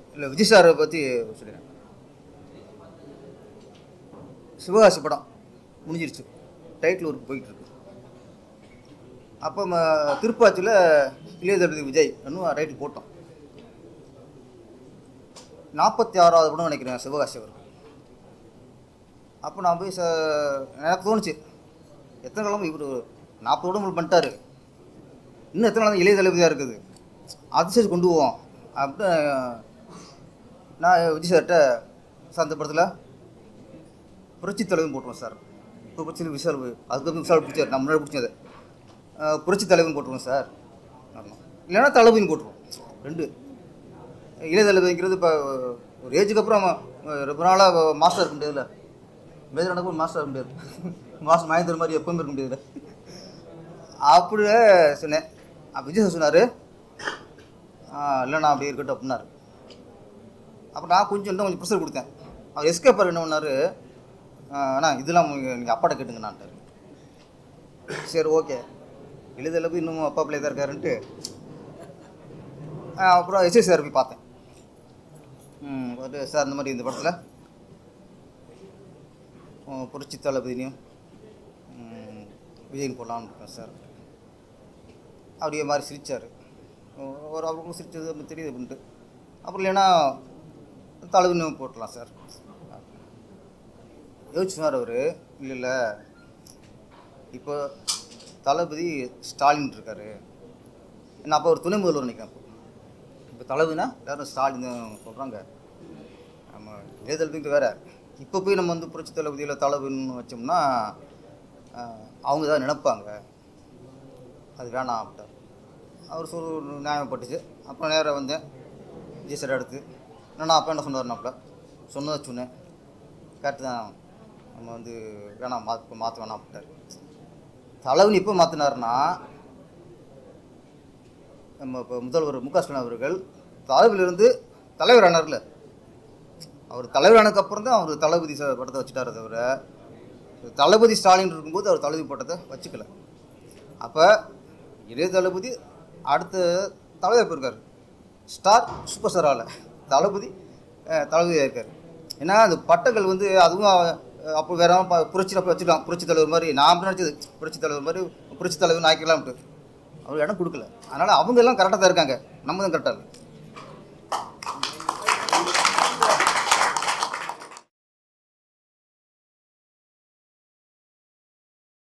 இல்லை விஜய் சாரை பற்றி சொல்லிடுறேன் சிவகாசி படம் முடிஞ்சிருச்சு டைட்டில் ஒர்க் போயிட்டு இருக்கு அப்போ ம- திருப்பாச்சியில் இளைய தளபதி விஜய் இன்னும் டைட்டில் போட்டோம் நாற்பத்தி ஆறாவது படம் நினைக்கிறேன் சிவகாசி அவர் அப்போ நான் போய் ச எனக்கு தோணுச்சு எத்தனை கிழமை இவர் நாற்பது உடம்பு பண்ணிட்டாரு இன்னும் எத்தனை நாள் இளைய தளபதியாக இருக்குது அது சரி கொண்டு போவோம் அப்படின்னு நான் விஜய் சார்கிட்ட சார் அந்த படத்தில் புரட்சி தலைவன் போட்டுருவோம் சார் இப்போ புரட்சி விஷால் அதுக்கப்புறம் விஷால் பிடிச்சார் நான் முன்னாடி பிடிச்சது அஹ், புரட்சி தலைவன் போட்டுருவோம் சார் ஆமாம் இல்லைன்னா தளபதினு போட்டுருவோம் ரெண்டு இளைய தளபதிங்கிறது இப்போ ஒரு ஏஜுக்கு அப்புறம் அவன் ரொம்ப நாளாக மாஸ்டர் இருக்க முடியாதுல்ல மேஜர் நடக்கும் மாஸ்டர் இருக்க முடியாது மாஸ்டர் மகேந்திர மாதிரி எப்பவுமே இருக்க முடியாதுல்ல அப்படியே சொன்னேன் அப்போ விஜய் சார் சொன்னார் இல்லைண்ணா அப்படி இருக்கட்டும் அப்படின்னாரு அப்போ நான் கொஞ்சம் இன்னும் கொஞ்சம் ப்ரெஷர் கொடுத்தேன் அவர் எஸ்கேப்பர் என்ன பண்ணார் அண்ணா இதெல்லாம் நீங்கள் அப்பாட்ட கேட்டுங்கண்ணான்ட்டார் சரி ஓகே எழுதல போய் இன்னும் அப்பா பிள்ளை தான் இருக்காருன்ட்டு ஆ, அப்புறம் எஸ்ஐ சார் போய் பார்த்தேன் ம் வந்து சார் இந்த மாதிரி இந்த படத்தில் உம், புரட்சி தளபதினையும் ம், விஜயின் போடலான்னு இருக்கேன் சார் அப்படியே மாதிரி சிரித்தார் ஒரு அவருக்கும் சிரிச்சது அப்படி தெரியுது அப்படின்ட்டு அப்புறம் இல்லைன்னா தளபதினு போட்டலாம் சார் யோசிச்சுனார் அவர் இல்லை இல்லை இப்போ தளபதி ஸ்டாலின் இருக்காரு நான் அப்போ ஒரு துணை முதல்வர் நினைக்கிறேன் இப்போ தளபதினா எல்லாரும் ஸ்டாலின் சொல்கிறாங்க நம்ம இதே தளபதிக்கு வேற இப்போ போய் நம்ம வந்து புரட்சி தளபதியில் தளபதினு வச்சோம்னா ஆஹ், அவங்க தான் நினைப்பாங்க அது வேணாம் அப்படின்ட்டார் அவர் சொல் நியாயப்பட்டுச்சு அப்புறம் நேராக வந்தேன் விஜய் சார் அடுத்து நான் அப்போ என்ன சொன்னார்னாப்புல சொன்னதை சொன்னேன் கரெக்டு தான் நம்ம வந்து வேணாம் மா இப்போ மாற்ற வேணாம் அப்படின்ட்டார் தலைவன் இப்போ மாற்றினாருன்னா நம்ம இப்போ முதல்வர் மு க ஸ்டாலின் அவர்கள் தலைவிலிருந்து தலைவர் ஆனார்ல அவர் தலைவர் ஆனதுக்கு அப்புறம் தான் அவர் தளபதி ச- படத்தை வச்சுட்டாரே தவிர தளபதி ஸ்டாலின் இருக்கும்போது அவர் தளபதி பட்டத்தை வச்சுக்கல அப்போ இளைய தளபதி அடுத்த தலைவர் போயிருக்காரு ஸ்டார் சூப்பர் ஸ்டாரால் தளபதி அஹ், தளபதியாக இருக்கார் ஏன்னா அந்த பட்டங்கள் வந்து அதுவும் அஹ், அப்போ வேற ப- புரட்சி அப்போ வச்சுக்கலாம் புரட்சி தலைவர் மாதிரி நான் நினச்சது புரட்சி தலைவர் மாதிரி புரட்சி தலைவர் ஆக்கிக்கலாம்ட்டு அவர் இடம் கொடுக்கல அதனால் அவங்க எல்லாம் கரெக்டாக தான் இருக்காங்க நம்ம தான் கரெக்டாக இல்லை